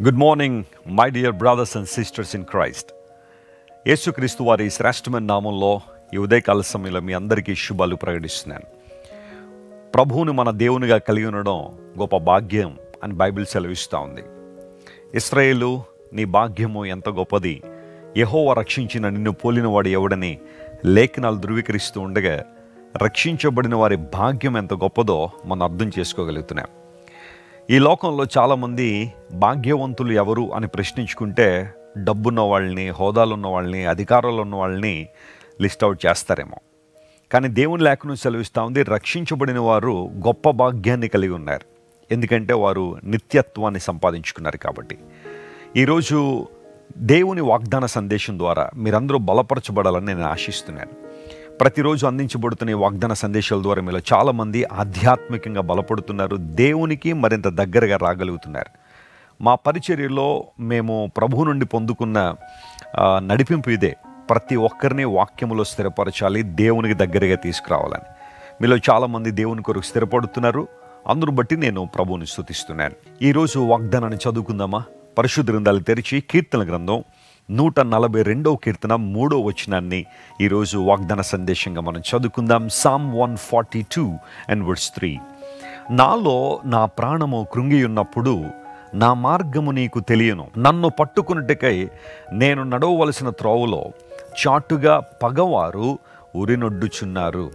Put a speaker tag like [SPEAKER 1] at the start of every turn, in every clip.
[SPEAKER 1] good morning my dear brothers and sisters in Christ యేసుక్రీస్తు వారి శ్రేష్టమైన నామంలో ఈ ఉదయకాల సమయంలో మీ అందరికీ శుభాలు ప్రకటిస్తున్నాను ప్రభువుని మన దేవునిగా కలిగి ఉండడం గొప్ప భాగ్యం అని బైబిల్ సెలవిస్తూ ఉంది ఇస్రాయేలు నీ భాగ్యము ఎంత గొప్పది యెహోవా రక్షించిన నిన్ను పోలినవాడు ఎవడని లేఖనాలు ధృవీకరిస్తూ ఉండగా రక్షించబడిన వారి భాగ్యం ఎంత గొప్పదో మనం అర్థం చేసుకోగలుగుతున్నాం ఈ లోకంలో చాలామంది భాగ్యవంతులు ఎవరు అని ప్రశ్నించుకుంటే డబ్బున్న వాళ్ళని హోదాలు ఉన్న వాళ్ళని అధికారాలు ఉన్న వాళ్ళని లిస్ట్ అవుట్ చేస్తారేమో కానీ దేవుని లేఖను సెలవిస్తూ ఉంది రక్షించబడిన వారు గొప్ప భాగ్యాన్ని కలిగి ఉన్నారు ఎందుకంటే వారు నిత్యత్వాన్ని సంపాదించుకున్నారు కాబట్టి ఈరోజు దేవుని వాగ్దాన సందేశం ద్వారా మీరందరూ బలపరచబడాలని నేను ఆశిస్తున్నాను ప్రతిరోజు అందించబడుతున్న ఈ వాగ్దాన సందేశాల ద్వారా మీలో చాలామంది ఆధ్యాత్మికంగా బలపడుతున్నారు దేవునికి మరింత దగ్గరగా రాగలుగుతున్నారు మా పరిచర్యలో మేము ప్రభు నుండి పొందుకున్న ఆ, నడిపింపు ఇదే ప్రతి ఒక్కరిని వాక్యములో స్థిరపరచాలి దేవునికి దగ్గరగా తీసుకురావాలని మీలో చాలామంది దేవుని కొరకు స్థిరపడుతున్నారు అందును బట్టి నేను ప్రభువుని స్తుతిస్తున్నాను ఈరోజు వాగ్దానాన్ని చదువుకుందామా పరిశుద్ధ గ్రంథాలు తెరిచి కీర్తన గ్రంథం నూట నలభై రెండవ కీర్తన మూడో వచనాన్ని ఈరోజు వాగ్దాన సందేశంగా మనం చదువుకుందాం psalm one forty two and words three నాలో నా ప్రాణము కృంగి ఉన్నప్పుడు నా మార్గము నీకు తెలియను నన్ను పట్టుకున్నట్టుకై నేను నడవవలసిన త్రోవలో చాటుగా పగవారు ఉరినొడ్డుచున్నారు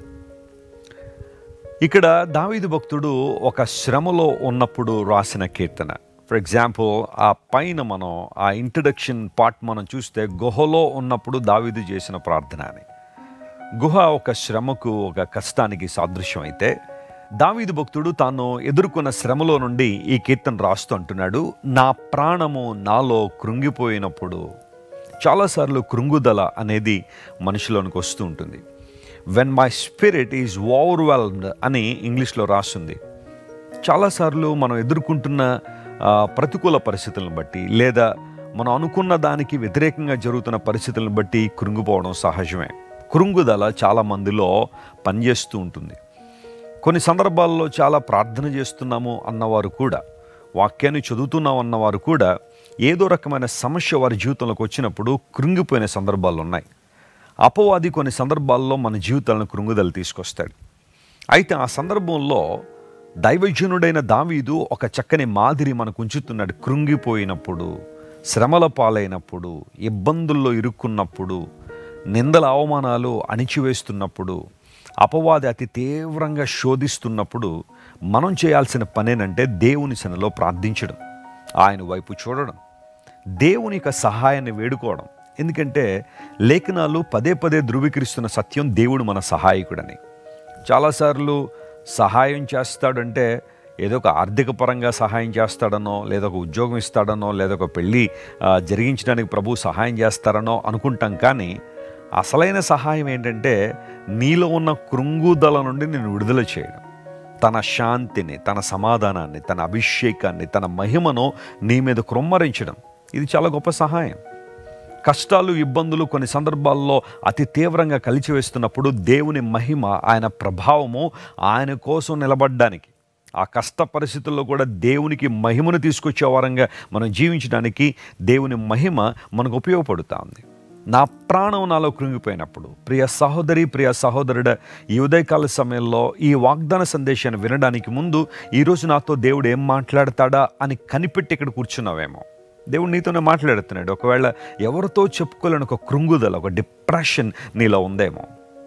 [SPEAKER 1] ఇక్కడ దావీదు భక్తుడు ఒక శ్రమలో ఉన్నప్పుడు రాసిన కీర్తన ఫర్ ఎగ్జాంపుల్ ఆ పైన మనం ఆ ఇంట్రడక్షన్ పార్ట్ మనం చూస్తే గుహలో ఉన్నప్పుడు దావీదు చేసిన ప్రార్థన అని గుహ ఒక శ్రమకు ఒక కష్టానికి సాదృశ్యం అయితే దావీదు భక్తుడు తాను ఎదుర్కొన్న శ్రమలో నుండి ఈ కీర్తన రాస్తూ అంటున్నాడు నా ప్రాణము నాలో కృంగిపోయినప్పుడు చాలాసార్లు కృంగుదల అనేది మనిషిలోనికి వస్తూ ఉంటుంది when my spirit is overwhelmed అని ఇంగ్లీష్లో రాస్తుంది చాలాసార్లు మనం ఎదుర్కొంటున్న ఆ, ప్రతికూల పరిస్థితులను బట్టి లేదా మనం అనుకున్న దానికి వ్యతిరేకంగా జరుగుతున్న పరిస్థితులను బట్టి కృంగిపోవడం సహజమే కృంగుదల చాలా మందిలో పనిచేస్తూ ఉంటుంది కొన్ని సందర్భాల్లో చాలా ప్రార్థన చేస్తున్నాము అన్నవారు కూడా వాక్యాన్ని చదువుతున్నాం అన్నవారు కూడా ఏదో రకమైన సమస్య వారి జీవితంలోకి వచ్చినప్పుడు కృంగిపోయిన సందర్భాలు ఉన్నాయి అపవాది కొన్ని సందర్భాల్లో మన జీవితాలను కృంగుదల తీసుకొస్తాడు అయితే ఆ సందర్భంలో దైవజనుడైన దావీదు ఒక చక్కని మాదిరి మనకు ఉంచుతున్నాడు కృంగిపోయినప్పుడు శ్రమల పాలైనప్పుడు ఇబ్బందుల్లో ఇరుక్కున్నప్పుడు నిందల అవమానాలు అణిచివేస్తున్నప్పుడు అపవాది అతి తీవ్రంగా శోధిస్తున్నప్పుడు మనం చేయాల్సిన పనేనంటే దేవుని సనలో ప్రార్థించడం ఆయన వైపు చూడడం దేవుని యొక్క సహాయాన్ని వేడుకోవడం ఎందుకంటే లేఖనాలు పదే పదే ధృవీకరిస్తున్న సత్యం దేవుడు మన సహాయకుడని చాలాసార్లు సహాయం చేస్తాడంటే ఏదో ఒక ఆర్థిక పరంగా సహాయం చేస్తాడనో లేదా ఒక ఉద్యోగం ఇస్తాడనో లేదా ఒక పెళ్ళి ఆ, జరిగించడానికి ప్రభు సహాయం చేస్తారనో అనుకుంటాం కానీ అసలైన సహాయం ఏంటంటే నీలో ఉన్న కృంగుదల నుండి నేను విడుదల చేయడం తన శాంతిని తన సమాధానాన్ని తన అభిషేకాన్ని తన మహిమను నీ మీద కృమ్మరించడం ఇది చాలా గొప్ప సహాయం కష్టాలు ఇబ్బందులు కొన్ని సందర్భాల్లో అతి తీవ్రంగా కలిచివేస్తున్నప్పుడు దేవుని మహిమ ఆయన ప్రభావము ఆయన కోసం నిలబడడానికి ఆ కష్ట పరిస్థితుల్లో కూడా దేవునికి మహిమను తీసుకొచ్చే వారంగా మనం జీవించడానికి దేవుని మహిమ మనకు ఉపయోగపడుతూ ఉంది నా ప్రాణం నాలో కృంగిపోయినప్పుడు ప్రియ సహోదరి ప్రియ సహోదరుడ ఈ ఉదయకాల సమయంలో ఈ వాగ్దాన సందేశాన్ని వినడానికి ముందు ఈరోజు నాతో దేవుడు ఏం మాట్లాడతాడా అని కనిపెట్టి ఇక్కడ కూర్చున్నావేమో దేవుడు నీతోనే మాట్లాడుతున్నాడు ఒకవేళ ఎవరితో చెప్పుకోలేని ఒక కృంగుదల ఒక డిప్రెషన్ నీలో ఉందేమో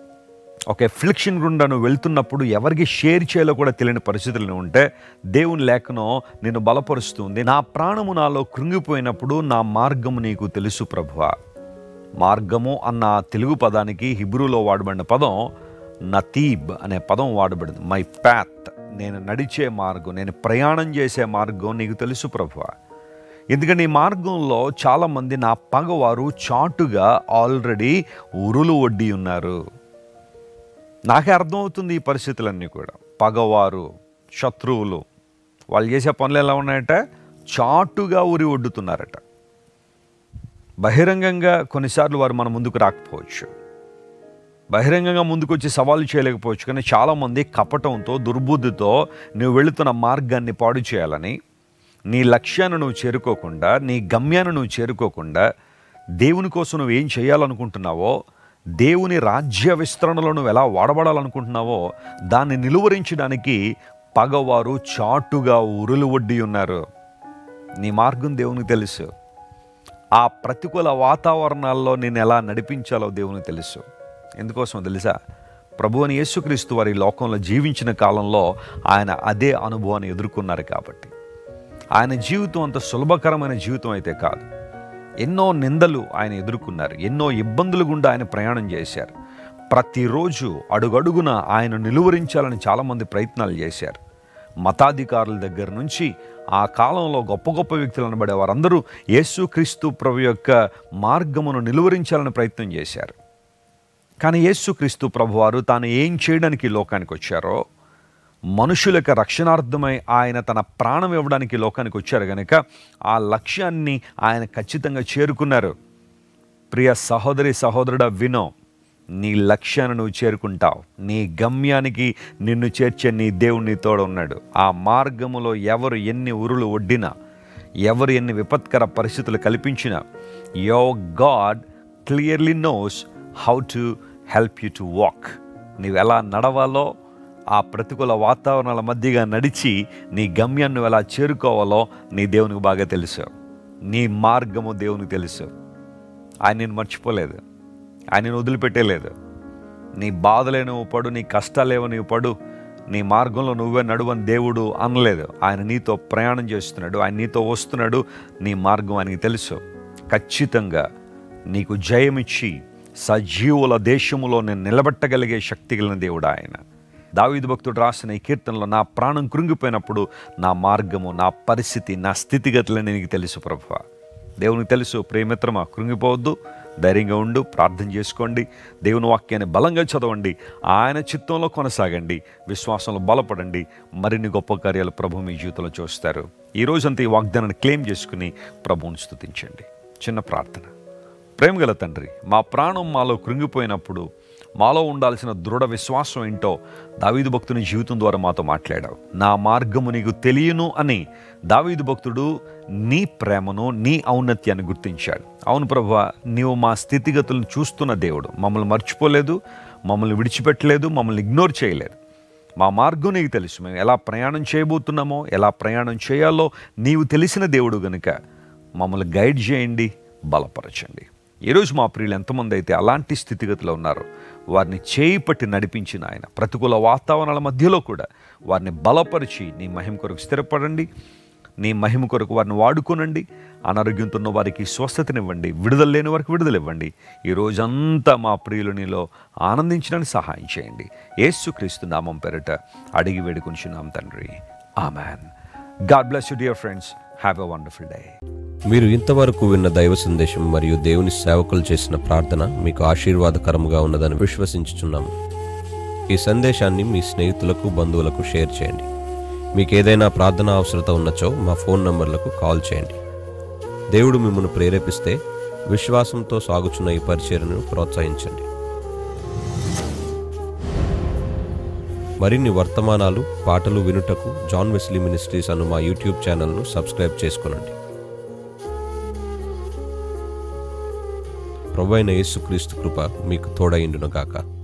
[SPEAKER 1] ఒక ఎఫ్లిక్షన్ గుండా నువ్వు వెళ్తున్నప్పుడు ఎవరికి షేర్ చేయాలో కూడా తెలియని పరిస్థితులు ఉంటే దేవుని లేఖనం నేను బలపరుస్తుంది నా ప్రాణము నాలో కృంగిపోయినప్పుడు నా మార్గము నీకు తెలుసు ప్రభువా మార్గము అన్న తెలుగు పదానికి హిబ్రూలో వాడబడిన పదం నతీబ్ అనే పదం వాడబడింది మై ప్యాత్ నేను నడిచే మార్గం నేను ప్రయాణం చేసే మార్గం నీకు తెలుసు ప్రభువా ఎందుకంటే ఈ మార్గంలో చాలామంది నా పగవారు చాటుగా ఆల్రెడీ ఉరులు ఒడ్డి ఉన్నారు నాకే అర్థమవుతుంది ఈ పరిస్థితులన్నీ కూడా పగవారు శత్రువులు వాళ్ళు చేసే పనులు ఎలా ఉన్నాయంటే చాటుగా ఉరి ఒడ్డుతున్నారట బహిరంగంగా కొన్నిసార్లు వారు మన ముందుకు రాకపోవచ్చు బహిరంగంగా ముందుకు వచ్చి సవాలు చేయలేకపోవచ్చు కానీ చాలామంది కపటంతో దుర్బుద్ధితో నువ్వు వెళుతున్న మార్గాన్ని పాడు చేయాలని నీ లక్ష్యాన్ని నువ్వు చేరుకోకుండా నీ గమ్యాన్ని నువ్వు చేరుకోకుండా దేవుని కోసం నువ్వు ఏం చేయాలనుకుంటున్నావో దేవుని రాజ్య విస్తరణలో నువ్వు ఎలా వాడబడాలనుకుంటున్నావో దాన్ని నిలువరించడానికి పగవారు చాటుగా ఉరులు ఒడ్డి ఉన్నారు నీ మార్గం దేవునికి తెలుసు ఆ ప్రతికూల వాతావరణాల్లో నేను ఎలా నడిపించాలో దేవునికి తెలుసు ఎందుకోసం తెలుసా ప్రభు అని యేసుక్రీస్తు వారి లోకంలో జీవించిన కాలంలో ఆయన అదే అనుభవాన్ని ఎదుర్కొన్నారు కాబట్టి ఆయన జీవితం అంత సులభకరమైన జీవితం అయితే కాదు ఎన్నో నిందలు ఆయన ఎదుర్కొన్నారు ఎన్నో ఇబ్బందులు గుండా ఆయన ప్రయాణం చేశారు ప్రతిరోజు అడుగడుగున ఆయన నిలువరించాలని చాలామంది ప్రయత్నాలు చేశారు మతాధికారుల దగ్గర నుంచి ఆ కాలంలో గొప్ప గొప్ప వ్యక్తులు అనబడే వారందరూ యేసుక్రీస్తు ప్రభు యొక్క మార్గమును నిలువరించాలని ప్రయత్నం చేశారు కానీ యేసుక్రీస్తు ప్రభువారు తాను ఏం చేయడానికి ఈ లోకానికి వచ్చారో మనుషులకు రక్షణార్థమై ఆయన తన ప్రాణం ఇవ్వడానికి ఈ లోకానికి వచ్చారు కనుక ఆ లక్ష్యాన్ని ఆయన ఖచ్చితంగా చేరుకున్నారు ప్రియ సహోదరి సహోదరుడ వినో నీ లక్ష్యాన్ని నువ్వు చేరుకుంటావు నీ గమ్యానికి నిన్ను చేర్చే నీ దేవుడు నీ తోడు ఉన్నాడు ఆ మార్గములో ఎవరు ఎన్ని ఉరులు ఒడ్డినా ఎవరు ఎన్ని విపత్కర పరిస్థితులు కల్పించినా యో God clearly knows how to help you to walk నీవు ఎలా నడవాలో ఆ ప్రతికూల వాతావరణాల మధ్యగా నడిచి నీ గమ్యాన్ని నువ్వు ఎలా చేరుకోవాలో నీ దేవునికి బాగా తెలుసు నీ మార్గము దేవునికి తెలుసు ఆయన నేను మర్చిపోలేదు ఆయన నేను వదిలిపెట్టేలేదు నీ బాధలే నువ్వు పడు నీ కష్టాలేవో నువ్వు పడు నీ మార్గంలో నువ్వే నడువని దేవుడు అనలేదు ఆయన నీతో ప్రయాణం చేస్తున్నాడు ఆయన నీతో వస్తున్నాడు నీ మార్గం ఆయనకి తెలుసు ఖచ్చితంగా నీకు జయమిచ్చి సజీవుల దేశములో నేను నిలబెట్టగలిగే శక్తి కలిగిన దేవుడు ఆయన దావీదు భక్తుడు రాసిన ఈ కీర్తనలో నా ప్రాణం కృంగిపోయినప్పుడు నా మార్గము నా పరిస్థితి నా స్థితిగతులని నీకు తెలుసు ప్రభువా దేవునికి తెలుసు ప్రేమిత్రమా కృంగిపోవద్దు ధైర్యంగా ఉండు ప్రార్థన చేసుకోండి దేవుని వాక్యాన్ని బలంగా చదవండి ఆయన చిత్తంలో కొనసాగండి విశ్వాసంలో బలపడండి మరిన్ని గొప్ప కార్యాలు ప్రభు మీ జీవితంలో చూస్తారు ఈ రోజంతా ఈ వాగ్దానాన్ని క్లెయిమ్ చేసుకుని ప్రభువుని స్తుతించండి చిన్న ప్రార్థన ప్రేమగల తండ్రి మా ప్రాణం మాలో కృంగిపోయినప్పుడు మాలో ఉండాల్సిన దృఢ విశ్వాసం ఏంటో దావీదు భక్తుని జీవితం ద్వారా మాతో మాట్లాడావు నా మార్గము నీకు తెలియను అని దావీదు భక్తుడు నీ ప్రేమను నీ ఔన్నత్యాన్ని గుర్తించాడు అవును ప్రభు నీవు మా స్థితిగతులను చూస్తున్న దేవుడు మమ్మల్ని మర్చిపోలేదు మమ్మల్ని విడిచిపెట్టలేదు మమ్మల్ని ఇగ్నోర్ చేయలేదు మా మార్గం నీకు తెలుసు మేము ఎలా ప్రయాణం చేయబోతున్నామో ఎలా ప్రయాణం చేయాలో నీవు తెలిసిన దేవుడు గనుక మమ్మల్ని గైడ్ చేయండి బలపరచండి ఈరోజు మా ప్రియులు ఎంతమంది అయితే అలాంటి స్థితిగతిలో ఉన్నారో వారిని చేయి పట్టి నడిపించిన ఆయన ప్రతికూల వాతావరణాల మధ్యలో కూడా వారిని బలపరిచి నీ మహిమ కొరకు స్థిరపడండి నీ మహిమ కొరకు వారిని వాడుకోనండి అనారోగ్యంతో ఉన్న వారికి స్వస్థతనివ్వండి విడుదల లేని వారికి విడుదల ఇవ్వండి ఈ రోజంతా మా ప్రియులు నీలో ఆనందించడానికి సహాయం చేయండి యేసుక్రీస్తు నామం పేరిట అడిగి వేడుకుంటున్నాం తండ్రి amen God bless you dear friends have a wonderful day
[SPEAKER 2] మీరు ఇంతవరకు విన్న దైవ సందేశం మరియు దేవుని సేవకులు చేసిన ప్రార్థన మీకు ఆశీర్వాదకరముగా ఉన్నదని విశ్వసించుచున్నాము ఈ సందేశాన్ని మీ స్నేహితులకు బంధువులకు షేర్ చేయండి మీకు ఏదైనా ప్రార్థన అవసరత ఉన్నచో మా ఫోన్ నంబర్లకు కాల్ చేయండి దేవుడు మిమ్మల్ని ప్రేరేపిస్తే విశ్వాసంతో సాగుచున్న ఈ పరిచర్ను ప్రోత్సహించండి మరిన్ని వర్తమానాలు పాటలు వినుటకు జాన్ వెస్లీ మినిస్ట్రీస్ అను మా యూట్యూబ్ ఛానల్ను సబ్స్క్రైబ్ చేసుకునండి ప్రభు అయిన యేసుక్రీస్తు కృప మీకు తోడైండును గాక